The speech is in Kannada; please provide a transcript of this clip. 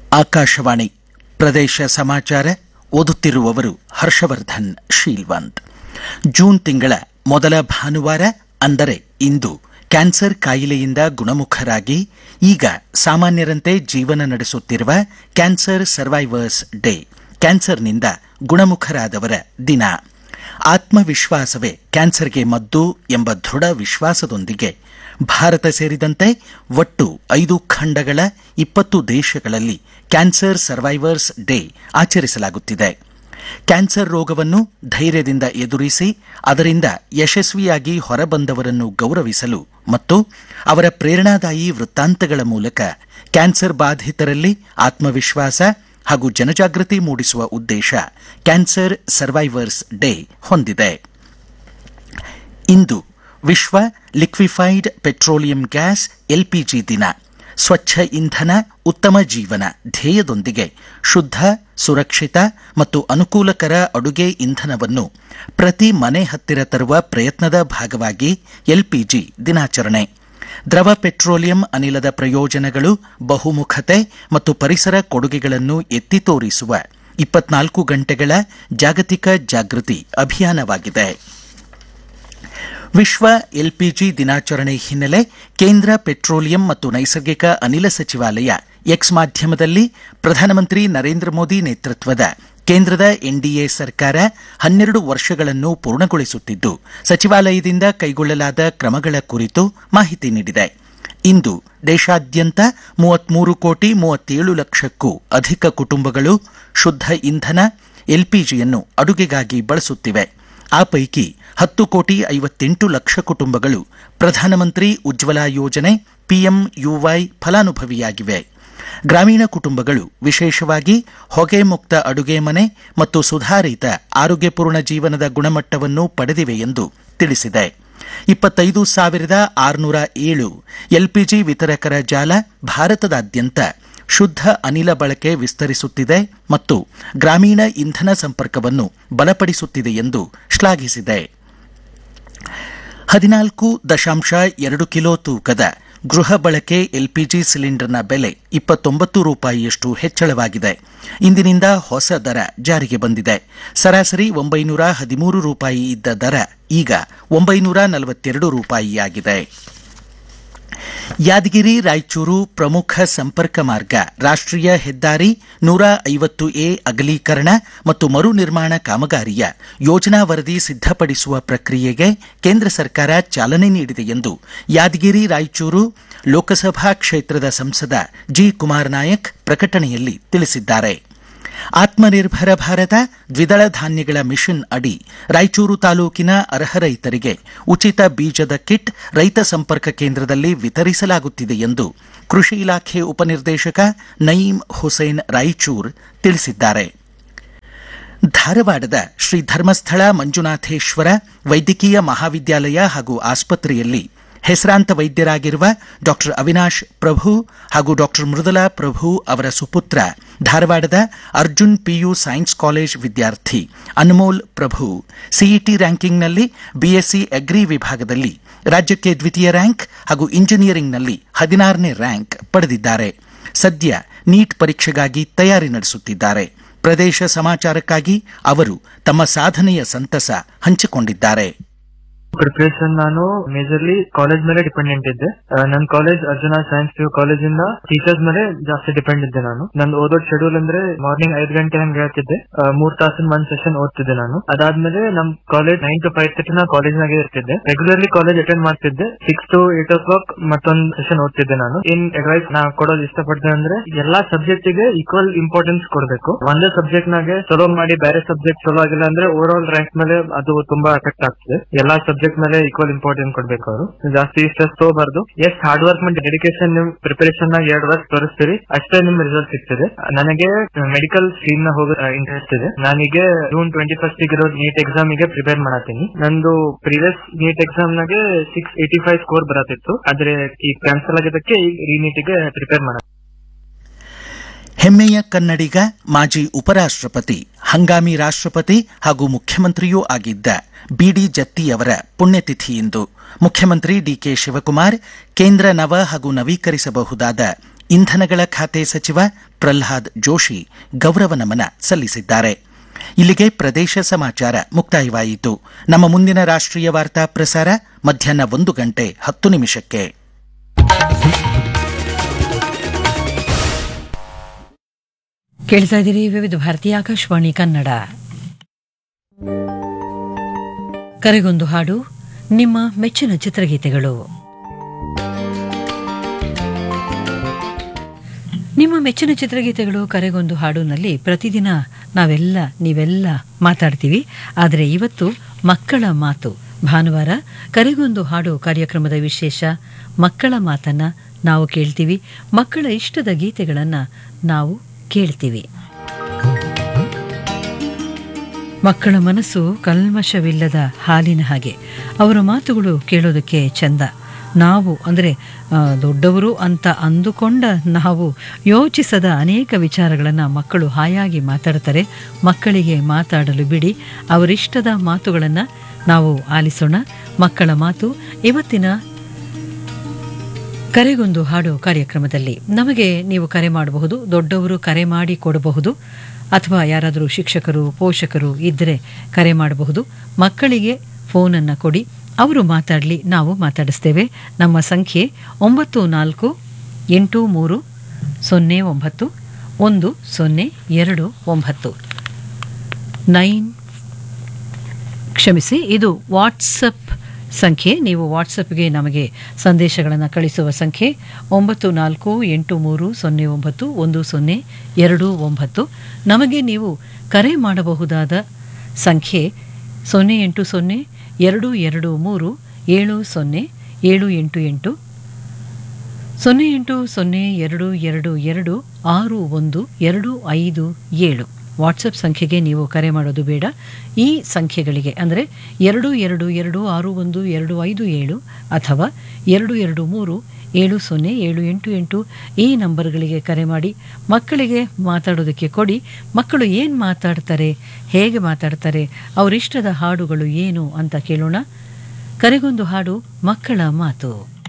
ಆಕಾಶವಾಣಿ ಪ್ರದೇಶ ಸಮಾಚಾರ ಓದುತ್ತಿರುವವರು ಹರ್ಷವರ್ಧನ್ ಶೀಲ್ವಂತ್ ಜೂನ್ ತಿಂಗಳ ಮೊದಲ ಭಾನುವಾರ ಅಂದರೆ ಇಂದು ಕ್ಯಾನ್ಸರ್ ಕಾಯಿಲೆಯಿಂದ ಗುಣಮುಖರಾಗಿ ಈಗ ಸಾಮಾನ್ಯರಂತೆ ಜೀವನ ನಡೆಸುತ್ತಿರುವ ಕ್ಯಾನ್ಸರ್ ಸರ್ವೈವರ್ಸ್ ಡೇ ಕ್ಯಾನ್ಸರ್ನಿಂದ ಗುಣಮುಖರಾದವರ ದಿನ ಆತ್ಮವಿಶ್ವಾಸವೇ ಕ್ಯಾನ್ಸರ್ಗೆ ಮದ್ದು ಎಂಬ ದೃಢ ವಿಶ್ವಾಸದೊಂದಿಗೆ ಭಾರತ ಸೇರಿದಂತೆ ಒಟ್ಟು ಐದು ಖಂಡಗಳ ಇಪ್ಪತ್ತು ದೇಶಗಳಲ್ಲಿ ಕ್ಯಾನ್ಸರ್ ಸರ್ವೈವರ್ಸ್ ಡೇ ಆಚರಿಸಲಾಗುತ್ತಿದೆ ಕ್ಯಾನ್ಸರ್ ರೋಗವನ್ನು ಧೈರ್ಯದಿಂದ ಎದುರಿಸಿ ಅದರಿಂದ ಯಶಸ್ವಿಯಾಗಿ ಹೊರಬಂದವರನ್ನು ಗೌರವಿಸಲು ಮತ್ತು ಅವರ ಪ್ರೇರಣಾದಾಯಿ ವೃತ್ತಾಂತಗಳ ಮೂಲಕ ಕ್ಯಾನ್ಸರ್ ಬಾಧಿತರಲ್ಲಿ ಆತ್ಮವಿಶ್ವಾಸ ಹಾಗೂ ಜನಜಾಗೃತಿ ಮೂಡಿಸುವ ಉದ್ದೇಶ ಕ್ಯಾನ್ಸರ್ ಸರ್ವೈವರ್ಸ್ ಡೇ ಹೊಂದಿದೆ ಇಂದು ವಿಶ್ವ ಲಿಕ್ವಿಫೈಡ್ ಪೆಟ್ರೋಲಿಯಂ ಗ್ಯಾಸ್ ಎಲ್ಪಿಜಿ ದಿನ ಸ್ವಚ್ಛ ಇಂಧನ ಉತ್ತಮ ಜೀವನ ಧ್ಯೇಯದೊಂದಿಗೆ ಶುದ್ಧ ಸುರಕ್ಷಿತ ಮತ್ತು ಅನುಕೂಲಕರ ಅಡುಗೆ ಇಂಧನವನ್ನು ಪ್ರತಿ ಮನೆ ಹತ್ತಿರ ತರುವ ಪ್ರಯತ್ನದ ಭಾಗವಾಗಿ ಎಲ್ಪಿಜಿ ದಿನಾಚರಣೆ ದ್ರವ ಪೆಟ್ರೋಲಿಯಂ ಅನಿಲದ ಪ್ರಯೋಜನಗಳು ಬಹುಮುಖತೆ ಮತ್ತು ಪರಿಸರ ಕೊಡುಗೆಗಳನ್ನು ಎತ್ತಿ ತೋರಿಸುವ ಇಪ್ಪತ್ನಾಲ್ಕು ಗಂಟೆಗಳ ಜಾಗತಿಕ ಜಾಗೃತಿ ಅಭಿಯಾನವಾಗಿದೆ ವಿಶ್ವ ಎಲ್ಪಿಜಿ ದಿನಾಚರಣೆ ಹಿನ್ನೆಲೆ ಕೇಂದ್ರ ಪೆಟ್ರೋಲಿಯಂ ಮತ್ತು ನೈಸರ್ಗಿಕ ಅನಿಲ ಸಚಿವಾಲಯ ಎಕ್ಸ್ ಮಾಧ್ಯಮದಲ್ಲಿ ಪ್ರಧಾನಮಂತ್ರಿ ನರೇಂದ್ರ ಮೋದಿ ನೇತೃತ್ವದ ಕೇಂದ್ರದ ಎನ್ಡಿಎ ಸರ್ಕಾರ ಹನ್ನೆರಡು ವರ್ಷಗಳನ್ನು ಪೂರ್ಣಗೊಳಿಸುತ್ತಿದ್ದು ಸಚಿವಾಲಯದಿಂದ ಕೈಗೊಳ್ಳಲಾದ ಕ್ರಮಗಳ ಕುರಿತು ಮಾಹಿತಿ ನೀಡಿದೆ ಇಂದು ದೇಶಾದ್ಯಂತ ಮೂವತ್ಮೂರು ಕೋಟಿ ಮೂವತ್ತೇಳು ಲಕ್ಷಕ್ಕೂ ಅಧಿಕ ಕುಟುಂಬಗಳು ಶುದ್ಧ ಇಂಧನ ಎಲ್ಪಿಜಿಯನ್ನು ಅಡುಗೆಗಾಗಿ ಬಳಸುತ್ತಿವೆ ಆ ಪೈಕಿ ಹತ್ತು ಕೋಟಿ ಐವತ್ತೆಂಟು ಲಕ್ಷ ಕುಟುಂಬಗಳು ಪ್ರಧಾನಮಂತ್ರಿ ಉಜ್ವಲಾ ಯೋಜನೆ ಪಿಎಂಯುವೈ ಫಲಾನುಭವಿಯಾಗಿವೆ ಗ್ರಾಮೀಣ ಕುಟುಂಬಗಳು ವಿಶೇಷವಾಗಿ ಹೊಗೆ ಮುಕ್ತ ಅಡುಗೆ ಮನೆ ಮತ್ತು ಸುಧಾರಿತ ಆರೋಗ್ಯಪೂರ್ಣ ಜೀವನದ ಗುಣಮಟ್ಟವನ್ನು ಪಡೆದಿವೆ ಎಂದು ತಿಳಿಸಿದೆ ಇಪ್ಪತ್ತೈದು ಸಾವಿರದ ಆರುನೂರ ಏಳು ಎಲ್ಪಿಜಿ ವಿತರಕರ ಜಾಲ ಭಾರತದಾದ್ಯಂತ ಶುದ್ಧ ಅನಿಲ ಬಳಕೆ ವಿಸ್ತರಿಸುತ್ತಿದೆ ಮತ್ತು ಗ್ರಾಮೀಣ ಇಂಧನ ಸಂಪರ್ಕವನ್ನು ಬಲಪಡಿಸುತ್ತಿದೆ ಎಂದು ಶ್ಲಾಘಿಸಿದೆ ಹದಿನಾಲ್ಕು ದಶಾಂಶ ಎರಡು ಕಿಲೋ ತೂಕದ ಗೃಹ ಬಳಕೆ ಎಲ್ಪಿಜಿ ಸಿಲಿಂಡರ್ನ ಬೆಲೆ ಇಪ್ಪತ್ತೊಂಬತ್ತು ರೂಪಾಯಿಯಷ್ಟು ಹೆಚ್ಚಳವಾಗಿದೆ ಇಂದಿನಿಂದ ಹೊಸ ದರ ಜಾರಿಗೆ ಬಂದಿದೆ ಸರಾಸರಿ ಒಂಬೈನೂರ ಹದಿಮೂರು ರೂಪಾಯಿ ಇದ್ದ ದರ ಈಗ ಒಂಬೈನೂರ ನಲವತ್ತೆರಡು ರೂಪಾಯಿಯಾಗಿದೆ ಯಾದಗಿರಿ ರಾಯಚೂರು ಪ್ರಮುಖ ಸಂಪರ್ಕ ಮಾರ್ಗ ರಾಷ್ಟ್ರೀಯ ಹೆದ್ದಾರಿ ನೂರ ಐವತ್ತು ಎ ಅಗಲೀಕರಣ ಮತ್ತು ಮರು ನಿರ್ಮಾಣ ಕಾಮಗಾರಿಯ ಯೋಜನಾ ವರದಿ ಸಿದ್ದಪಡಿಸುವ ಪ್ರಕ್ರಿಯೆಗೆ ಕೇಂದ್ರ ಸರ್ಕಾರ ಚಾಲನೆ ನೀಡಿದೆ ಎಂದು ಯಾದಗಿರಿ ರಾಯಚೂರು ಲೋಕಸಭಾ ಕ್ಷೇತ್ರದ ಸಂಸದ ಜಿ ಕುಮಾರ್ ನಾಯಕ್ ಪ್ರಕಟಣೆಯಲ್ಲಿ ತಿಳಿಸಿದ್ದಾರೆ ಆತ್ಮನಿರ್ಭರ ಭಾರತ ದ್ವಿದಳ ಧಾನ್ಯಗಳ ಮಿಷನ್ ಅಡಿ ರಾಯಚೂರು ತಾಲೂಕಿನ ಅರ್ಹ ರೈತರಿಗೆ ಉಚಿತ ಬೀಜದ ಕಿಟ್ ರೈತ ಸಂಪರ್ಕ ಕೇಂದ್ರದಲ್ಲಿ ವಿತರಿಸಲಾಗುತ್ತಿದೆ ಎಂದು ಕೃಷಿ ಇಲಾಖೆ ಉಪನಿರ್ದೇಶಕ ನಯೀಂ ಹುಸೇನ್ ರಾಯಚೂರ್ ತಿಳಿಸಿದ್ದಾರೆ ಧಾರವಾಡದ ಶ್ರೀ ಧರ್ಮಸ್ಥಳ ಮಂಜುನಾಥೇಶ್ವರ ವೈದ್ಯಕೀಯ ಮಹಾವಿದ್ಯಾಲಯ ಹಾಗೂ ಆಸ್ಪತ್ರೆಯಲ್ಲಿ ಹೆಸರಾಂತ ವೈದ್ಯರಾಗಿರುವ ಡಾ ಅವಿನಾಶ್ ಪ್ರಭು ಹಾಗೂ ಡಾ ಮೃದುಲಾ ಪ್ರಭು ಅವರ ಸುಪುತ್ರ ಧಾರವಾಡದ ಅರ್ಜುನ್ ಪಿಯು ಸೈನ್ಸ್ ಕಾಲೇಜ್ ವಿದ್ಯಾರ್ಥಿ ಅನ್ಮೋಲ್ ಪ್ರಭು ಸಿಇಟಿ ರ್ಯಾಂಕಿಂಗ್ನಲ್ಲಿ ಬಿಎಸ್ಸಿ ಅಗ್ರಿ ವಿಭಾಗದಲ್ಲಿ ರಾಜ್ಯಕ್ಕೆ ದ್ವಿತೀಯ ರ್ಯಾಂಕ್ ಹಾಗೂ ಇಂಜಿನಿಯರಿಂಗ್ನಲ್ಲಿ ಹದಿನಾರನೇ ರ್ಯಾಂಕ್ ಪಡೆದಿದ್ದಾರೆ ಸದ್ಯ ನೀಟ್ ಪರೀಕ್ಷೆಗಾಗಿ ತಯಾರಿ ನಡೆಸುತ್ತಿದ್ದಾರೆ ಪ್ರದೇಶ ಸಮಾಚಾರಕ್ಕಾಗಿ ಅವರು ತಮ್ಮ ಸಾಧನೆಯ ಸಂತಸ ಹಂಚಿಕೊಂಡಿದ್ದಾರೆ ಪ್ರಿಪರೇಷನ್ ನಾನು ಮೇಜರ್ಲಿ ಕಾಲೇಜ್ ಮೇಲೆ ಡಿಪೆಂಡೆಂಟ್ ಇದ್ದೆ ನನ್ನ college Arjuna science P college ಇಂದ ಟೀಚರ್ಸ್ ಮೇಲೆ ಜಾಸ್ತಿ ಡಿಪೆಂಡ್ ಇದ್ದೆ ನಾನು ನಂದು ಓದೋದ್ ಶೆಡ್ಯೂಲ್ ಅಂದ್ರೆ ಮಾರ್ನಿಂಗ್ ಐದು ಗಂಟೆ ಹಂಗೆ ಹೇಳ್ತಿದ್ದೆ ಮೂರ್ ತಾಸಿನ ಒಂದ್ ಸೆಷನ್ ಓದ್ತಿದ್ದೆ ನಾನು ಅದಾದ್ಮೇಲೆ ನಮ್ college nine to five thirty ನಾ ಕಾಲೇಜ್ ನಾಗೆ ಇರ್ತಿದ್ದೆ ರೆಗ್ಯುಲರ್ಲಿ ಕಾಲೇಜ್ ಅಟೆಂಡ್ ಮಾಡ್ತಿದ್ದೆ six to eight o'clock ಮತ್ತೊಂದ್ ಸೆಷನ್ ಓದ್ತಿದ್ದೆ ನಾನು ಏನ್ ಅಡ್ವೈಸ್ ನಾ ಕೊಡೋದು ಇಷ್ಟಪಡ್ತೇನೆ ಅಂದ್ರೆ ಎಲ್ಲಾ ಸಬ್ಜೆಕ್ಟ್ ಗೆ ಈಕ್ವಲ್ ಇಂಪಾರ್ಟೆನ್ಸ್ ಕೊಡ್ಬೇಕು ಒಂದೇ ಸಬ್ಜೆಕ್ಟ್ ನಾಗೆ ಚಲೋ ಮಾಡಿ ಬೇರೆ ಸಬ್ಜೆಕ್ಟ್ ಚಲೋ ಆಗಿಲ್ಲ ಅಂದ್ರೆ ಓವರ್ ಆಲ್ ರ್ಯಾಂಕ್ ಮೇಲೆ ಅದು ತುಂಬಾ ಎಫೆಕ್ಟ್ ಆಗ್ತದೆ ಎಲ್ಲಾ ಸಬ್ಜೆಕ್ಟ್ ಮೇಲೆ ಈಕ್ವಲ್ ಇಂಪಾರ್ಟೆನ್ಸ್ ಕೊಡ್ಬೇಕು ಅವರು ಜಾಸ್ತಿ ಸ್ಟ್ರೆಸ್ ತಗೋಬಾರ್ದು ಎಷ್ಟ್ ಹಾರ್ಡ್ ವರ್ಕ್ ಮಾಡಿ ಡೆಡಿಕೇಶನ್ ನಿಮ್ ಪ್ರಿಪರೇಷನ್ ನಾಗ ಎರಡ್ ವರ್ಷ ತೋರಿಸ್ತೀರಿ ಅಷ್ಟೇ ನಿಮ್ ರಿಸಲ್ಟ್ ಸಿಗ್ತದೆ ನನಗೆ ಮೆಡಿಕಲ್ ಸ್ಟ್ರೀಮ್ ನ ಹೋಗೋ ಇಂಟ್ರೆಸ್ಟ್ ಇದೆ ನಾನೀಗ ಜೂನ್ ಟ್ವೆಂಟಿ ಫಸ್ಟ್ ಇರೋ ನೀಟ್ ಎಕ್ಸಾಮ್ ಗೆ ಪ್ರಿಪೇರ್ ಮಾಡತ್ತೀನಿ ನಂದು ಪ್ರೀವಿಯಸ್ ನೀಟ್ ಎಕ್ಸಾಮ್ ನಾಗೆ ಸಿಕ್ಸ್ ಏಟಿ ಫೈವ್ ಸ್ಕೋರ್ ಬರತ್ತಿತ್ತು ಆದ್ರೆ ಈಗ ಕ್ಯಾನ್ಸಲ್ ಆಗಿದ್ದಕ್ಕೆ ಈಗ ರೀ ನೀಟಿಗೆ ಪ್ರಿಪೇರ್ ಮಾಡ ಹೆಮ್ಮೆಯ ಕನ್ನಡಿಗ ಮಾಜಿ ಉಪರಾಷ್ಟ್ರಪತಿ ಹಂಗಾಮಿ ರಾಷ್ಟ್ರಪತಿ ಹಾಗೂ ಮುಖ್ಯಮಂತ್ರಿಯೂ ಆಗಿದ್ದ ಬಿಡಿ ಜತ್ತಿಯವರ ಪುಣ್ಯತಿಥಿ ಇಂದು ಮುಖ್ಯಮಂತ್ರಿ ಡಿಕೆ ಶಿವಕುಮಾರ್ ಕೇಂದ್ರ ನವ ಹಾಗೂ ನವೀಕರಿಸಬಹುದಾದ ಇಂಧನಗಳ ಖಾತೆ ಸಚಿವ ಪ್ರಲ್ಹಾದ್ ಜೋಶಿ ಗೌರವ ನಮನ ಸಲ್ಲಿಸಿದ್ದಾರೆ ಇಲ್ಲಿಗೆ ಪ್ರದೇಶ ಸಮಾಚಾರ ಮುಕ್ತಾಯವಾಯಿತು ನಮ್ಮ ಮುಂದಿನ ರಾಷ್ಟ್ರೀಯ ವಾರ್ತಾ ಪ್ರಸಾರ ಮಧ್ಯಾಹ್ನ ಒಂದು ಗಂಟೆ ಹತ್ತು ನಿಮಿಷಕ್ಕೆ ಕೇಳ್ತಾ ಇದ್ದೀರಿ ವಿವಿಧ ಭಾರತೀಯ ಆಕಾಶವಾಣಿ ಕನ್ನಡ ಕರೆಗೊಂದು ಹಾಡು ನಿಮ್ಮ ಮೆಚ್ಚಿನ ಚಿತ್ರಗೀತೆಗಳು ನಿಮ್ಮ ಮೆಚ್ಚಿನ ಚಿತ್ರಗೀತೆಗಳು ಕರೆಗೊಂದು ಹಾಡುನಲ್ಲಿ ಪ್ರತಿದಿನ ನಾವೆಲ್ಲ ನೀವೆಲ್ಲ ಮಾತಾಡ್ತೀವಿ ಆದರೆ ಇವತ್ತು ಮಕ್ಕಳ ಮಾತು ಭಾನುವಾರ ಕರೆಗೊಂದು ಹಾಡು ಕಾರ್ಯಕ್ರಮದ ವಿಶೇಷ ಮಕ್ಕಳ ಮಾತನ್ನ ನಾವು ಕೇಳ್ತೀವಿ ಮಕ್ಕಳ ಇಷ್ಟದ ಗೀತೆಗಳನ್ನ ನಾವು ಕೇಳ್ತೀವಿ ಮಕ್ಕಳ ಮನಸ್ಸು ಕಲ್ಮಶವಿಲ್ಲದ ಹಾಲಿನ ಹಾಗೆ ಅವರ ಮಾತುಗಳು ಕೇಳೋದಕ್ಕೆ ಚಂದ ನಾವು ಅಂದರೆ ದೊಡ್ಡವರು ಅಂತ ಅಂದುಕೊಂಡ ನಾವು ಯೋಚಿಸದ ಅನೇಕ ವಿಚಾರಗಳನ್ನು ಮಕ್ಕಳು ಹಾಯಾಗಿ ಮಾತಾಡ್ತಾರೆ ಮಕ್ಕಳಿಗೆ ಮಾತಾಡಲು ಬಿಡಿ ಅವರಿಷ್ಟದ ಮಾತುಗಳನ್ನು ನಾವು ಆಲಿಸೋಣ ಮಕ್ಕಳ ಮಾತು ಇವತ್ತಿನ ಕರೆಗೊಂದು ಹಾಡು ಕಾರ್ಯಕ್ರಮದಲ್ಲಿ ನಮಗೆ ನೀವು ಕರೆ ಮಾಡಬಹುದು ದೊಡ್ಡವರು ಕರೆ ಮಾಡಿ ಕೊಡಬಹುದು ಅಥವಾ ಯಾರಾದರೂ ಶಿಕ್ಷಕರು ಪೋಷಕರು ಇದ್ದರೆ ಕರೆ ಮಾಡಬಹುದು ಮಕ್ಕಳಿಗೆ ಫೋನನ್ನು ಕೊಡಿ ಅವರು ಮಾತಾಡಲಿ ನಾವು ಮಾತಾಡಿಸ್ತೇವೆ ನಮ್ಮ ಸಂಖ್ಯೆ ಒಂಬತ್ತು ನಾಲ್ಕು ಎಂಟು ಮೂರು ಸೊನ್ನೆ ಒಂಬತ್ತು ಒಂದು ಸೊನ್ನೆ ಎರಡು ಒಂಬತ್ತು ನೈನ್ ಕ್ಷಮಿಸಿ ಇದು ವಾಟ್ಸಪ್ ಸಂಖ್ಯೆ ನೀವು ವಾಟ್ಸಪ್ಗೆ ನಮಗೆ ಸಂದೇಶಗಳನ್ನು ಕಳಿಸುವ ಸಂಖ್ಯೆ ಒಂಬತ್ತು ನಾಲ್ಕು ಎಂಟು ಮೂರು ಸೊನ್ನೆ ಒಂಬತ್ತು ಒಂದು ಸೊನ್ನೆ ಎರಡು ಒಂಬತ್ತು ನಮಗೆ ನೀವು ಕರೆ ಮಾಡಬಹುದಾದ ಸಂಖ್ಯೆ ಸೊನ್ನೆ ಎಂಟು ಸೊನ್ನೆ ಎರಡು ಎರಡು ಮೂರು ಏಳು ಸೊನ್ನೆ ಏಳು ಎಂಟು ಎಂಟು ಸೊನ್ನೆ ಎಂಟು ಸೊನ್ನೆ ಎರಡು ಎರಡು ಎರಡು ಆರು ಒಂದು ಎರಡು ಐದು ಏಳು ವಾಟ್ಸಪ್ ಸಂಖ್ಯೆಗೆ ನೀವು ಕರೆ ಮಾಡೋದು ಬೇಡ ಈ ಸಂಖ್ಯೆಗಳಿಗೆ ಅಂದರೆ ಎರಡು ಎರಡು ಎರಡು ಆರು ಒಂದು ಎರಡು ಐದು ಏಳು ಅಥವಾ ಎರಡು ಎರಡು ಮೂರು ಏಳು ಸೊನ್ನೆ ಏಳು ಎಂಟು ಎಂಟು ಈ ನಂಬರ್ಗಳಿಗೆ ಕರೆ ಮಾಡಿ ಮಕ್ಕಳಿಗೆ ಮಾತಾಡೋದಕ್ಕೆ ಕೊಡಿ ಮಕ್ಕಳು ಏನು ಮಾತಾಡ್ತಾರೆ ಹೇಗೆ ಮಾತಾಡ್ತಾರೆ ಅವರಿಷ್ಟದ ಹಾಡುಗಳು ಏನು ಅಂತ ಕೇಳೋಣ ಕರೆಗೊಂದು ಹಾಡು ಮಕ್ಕಳ ಮಾತು